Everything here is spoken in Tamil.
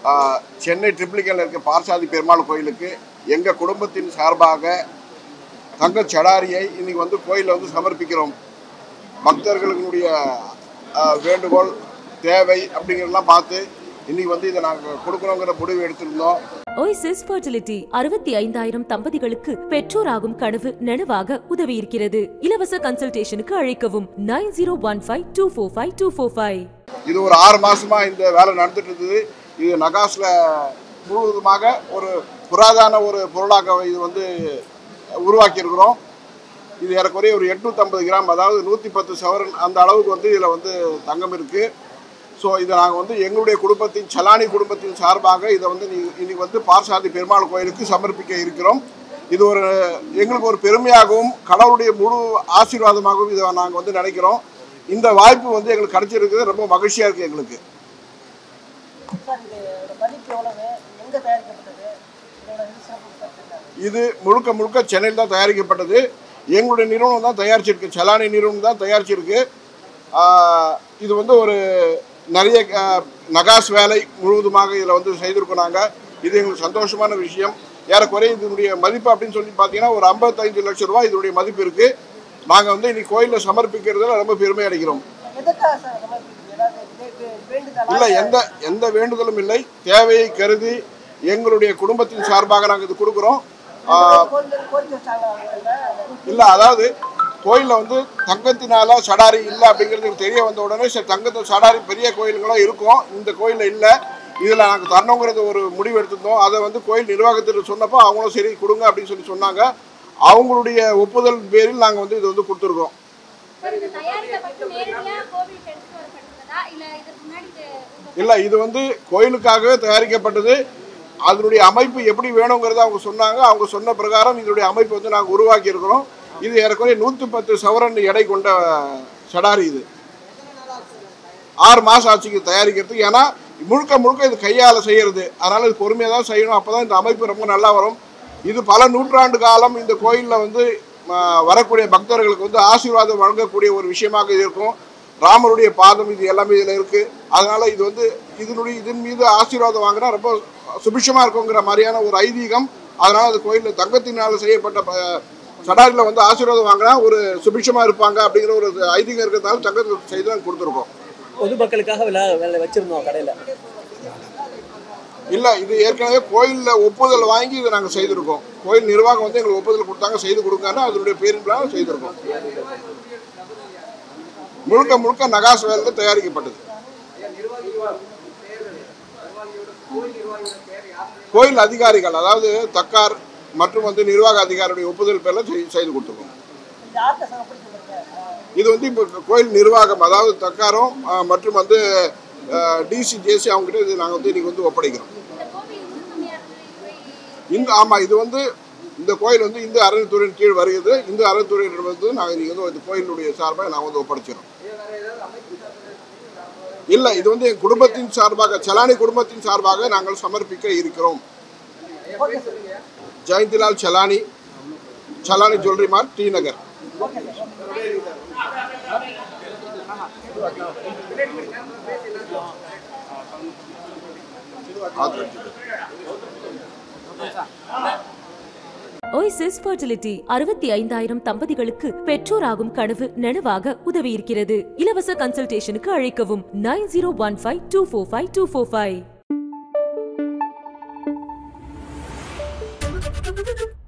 ஆஹ், சென்னை ட்ரிப்ளிகேல இருக்க பார்சாதி பெருமாள் கோயிலுக்கு எங்கள் குடும்பத்தின் சார்பாக தங்கச் சடாரியை இன்னைக்கு வந்து கோயிலில் வந்து சமர்ப்பிக்கிறோம் பக்தர்களுடைய ஆஹ், வேண்டுகோள் தேவை அப்படிங்கிறதெல்லாம் பார்த்து இன்னைக்கு வந்து இதை நாங்கள் கொடுக்குறோங்கிற முடிவு எடுத்திருந்தோம் ஓய்சிஸ் ஃபர்டிலிட்டி அறுபத்தி ஐந்தாயிரம் தம்பதிகளுக்கு பெற்றோராகும் கனவு நனவாக உதவியிருக்கிறது இலவச கன்சல்டேஷனுக்கு அழைக்கவும் nine zero one five two four five two four five இது ஒரு ஆறு மாசமா இந்த வேலை நடந்துட்டு இருந்தது இது நகாஸ்ல முழுவதுமாக ஒரு புராதான ஒரு பொருளாக இது வந்து உருவாக்கி இருக்கிறோம் இது ஏறக்குறைய ஒரு எட்நூற்றம்பது கிராம் அதாவது நூற்றி பத்து சவரன் அந்த அளவுக்கு வந்து இதில் வந்து தங்கம் இருக்குது ஸோ இதை நாங்கள் வந்து எங்களுடைய குடும்பத்தின் சலானி குடும்பத்தின் சார்பாக இதை வந்து நீ இன்னைக்கு வந்து பார்சாதி பெருமாள் கோயிலுக்கு சமர்ப்பிக்க இருக்கிறோம் இது ஒரு எங்களுக்கு ஒரு பெருமையாகவும் கடவுளுடைய முழு ஆசீர்வாதமாகவும் இதை நாங்கள் வந்து நினைக்கிறோம் இந்த வாய்ப்பு வந்து எங்களுக்கு கிடைச்சிருக்குது ரொம்ப மகிழ்ச்சியாக இருக்குது எங்களுக்கு சார் இதோட மதிப்பு எவ்வளவு எங்கே தயாரிக்கப்பட்டது இதோட சிறப்பு சார் என்ன? இது முழுக்க முழுக்க சென்னையில் தான் தயாரிக்கப்பட்டது எங்களுடைய நிறுவனம் தான் தயாரிச்சிருக்கு செலானி நிறுவனம் தான் தயாரிச்சிருக்கு ஆஹ் இது வந்து ஒரு நிறைய ஆஹ், நகாஸ் வேலை முழுவதுமாக இதில் வந்து செய்திருக்கோம் நாங்கள் இது எங்களுக்கு சந்தோஷமான விஷயம் ஏறக்குறைய இதனுடைய மதிப்பு அப்படின்னு சொல்லி பார்த்தீங்கன்னா ஒரு ஐம்பத்தைந்து லட்சம் ரூபாய் இதனுடைய மதிப்பு இருக்குது நாங்கள் வந்து இன்னைக்கு கோயிலில் சமர்ப்பிக்கிறதுல ரொம்ப பெருமை அடைகிறோம் எதுக்காக சார் சமர்ப்பிக்கிறீங்க ஏதாவது வே- வே- வேண்டுதலா? இல்லை எந்த எந்த வேண்டுதலும் இல்லை தேவையை கருதி எங்களுடைய குடும்பத்தின் சார்பாக நாங்கள் இது கொடுக்குறோம் ஆஹ், கோயில் கோரிக்கை வச்சாங்க அவங்க இல்ல அதாவது கோயில்ல வந்து தங்கத்தினால சடாரி இல்லை அப்படிங்கிறது எனக்கு தெரிய வந்த உடனே சரி தங்கத்தை சடாரி பெரிய கோயிலுங்களும் இருக்கும் இந்த கோயில்ல இல்லை இதில் நாங்கள் தரணுங்கிறது ஒரு முடிவு எடுத்திருந்தோம் அதை வந்து கோயில் நிர்வாகத்திற்கு சொன்னப்போ அவங்களும் சரி கொடுங்க அப்படின்னு சொல்லி சொன்னாங்க அவங்களுடைய ஒப்புதல் பேரில் நாங்கள் வந்து இது வந்து கொடுத்துருக்கோம் சார் இது தயாரிக்கப்பட்டு நேரடியா கோவிலுக்கு எடுத்துட்டு வரப்பட்டதா இல்ல இதுக்கு முன்னாடி இது உங்க இல்லை இது வந்து கோயிலுக்காகவே தயாரிக்கப்பட்டது அதனுடைய அமைப்பு எப்படி வேணுங்கிறத அவங்க சொன்னாங்க அவங்க சொன்ன பிரகாரம் இதனுடைய அமைப்பு வந்து நாங்கள் உருவாக்கி இருக்கிறோம் இது ஏறக்குறைய நூற்றி பத்து சவரன் எடை கொண்ட சடாரி இது ஆறு மாதம் ஆச்சுக்கு தயாரிக்கிறதுக்கு ஏன்னா முழுக்க முழுக்க இது கையால் செய்கிறது அதனால் இது பொறுமையாக தான் செய்யணும் அப்போ தான் இந்த அமைப்பு ரொம்ப நல்லா வரும் இது பல நூற்றாண்டு காலம் இந்த கோயிலில் வந்து ஆ, வரக்கூடிய பக்தர்களுக்கு வந்து ஆசீர்வாதம் வழங்கக்கூடிய ஒரு விஷயமாக இது இருக்கும் ராமருடைய பாதம் இது எல்லாமே இதில் இருக்குது அதனால் இது வந்து இதனுடைய இதன் மீது ஆசீர்வாதம் வாங்கினா ரொம்ப சுபிஷமாக இருக்குங்கிற மாதிரியான ஒரு ஐதீகம் அதனால் அது கோயிலில் தங்கத்தினால் செய்யப்பட்ட ப- சடாரியில் வந்து ஆசீர்வாதம் வாங்கினா ஒரு சுபிஷமாக இருப்பாங்க அப்படிங்கிற ஒரு ஐதீகம் இருக்கிறதுனால தங்கத்தை செய்து தான் கொடுத்துருக்கோம் பொதுமக்களுக்காக விழா வேலை வச்சிருந்தோம் கடையில் இல்லை இது ஏற்கனவே கோயிலில் ஒப்புதல் வாங்கி இதை நாங்கள் செய்திருக்கோம் கோயில் நிர்வாகம் வந்து எங்களுக்கு ஒப்புதல் கொடுத்தாங்க செய்து கொடுங்கன்னா அதனுடைய பேரின் செய்திருக்கோம் முழுக்க முழுக்க நகாஸ் வேலையில் தயாரிக்கப்பட்டது கோயில் அதிகாரிகள் அதாவது தக்கார் மற்றும் வந்து நிர்வாக அதிகாரியுடைய ஒப்புதல் பேரில் செய்- செய்து கொடுத்துருக்கோம் இது யார்கிட்ட சமர்ப்பிச்சிருக்கீங்க இது வந்து இப்போ கோயில் நிர்வாகம் அதாவது தக்காரும் ஆ, மற்றும் வந்து டிசி ஜேசி அவங்ககிட்ட இது நாங்கள் வந்து இன்னைக்கு வந்து ஒப்படைக்கிறோம் இந்த கோவில் இந்து சமய அறநிலையத்துறை இந்த ஆமாம் இது வந்து இந்த கோயில் வந்து இந்து அறநிலைத்துறையின் கீழ் வருகிறது இந்து அறநிலைத்துறையினர் வந்து நாங்கள் இன்னைக்கு வந்து இந்த கோயிலுடைய சார்பாக நாங்கள் வந்து ஒப்படைச்சிடும் இல்லை இது வந்து என் குடும்பத்தின் சார்பாக சலானி குடும்பத்தின் சார்பாக நாங்கள் சமர்ப்பிக்க இருக்கிறோம் okay sir Jayantilal Salani Salani jewellery mart T Nagar okay sir okay ஆத்திரட்சி ஓய்சிஸ் ஃபர்டிலிட்டி அறுபத்தி ஐந்தாயிரம் தம்பதிகளுக்கு பெற்றோராகும் கனவு நனவாக உதவியிருக்கிறது இலவச கன்சல்டேஷனுக்கு அழைக்கவும் nine zero one five two four five two four five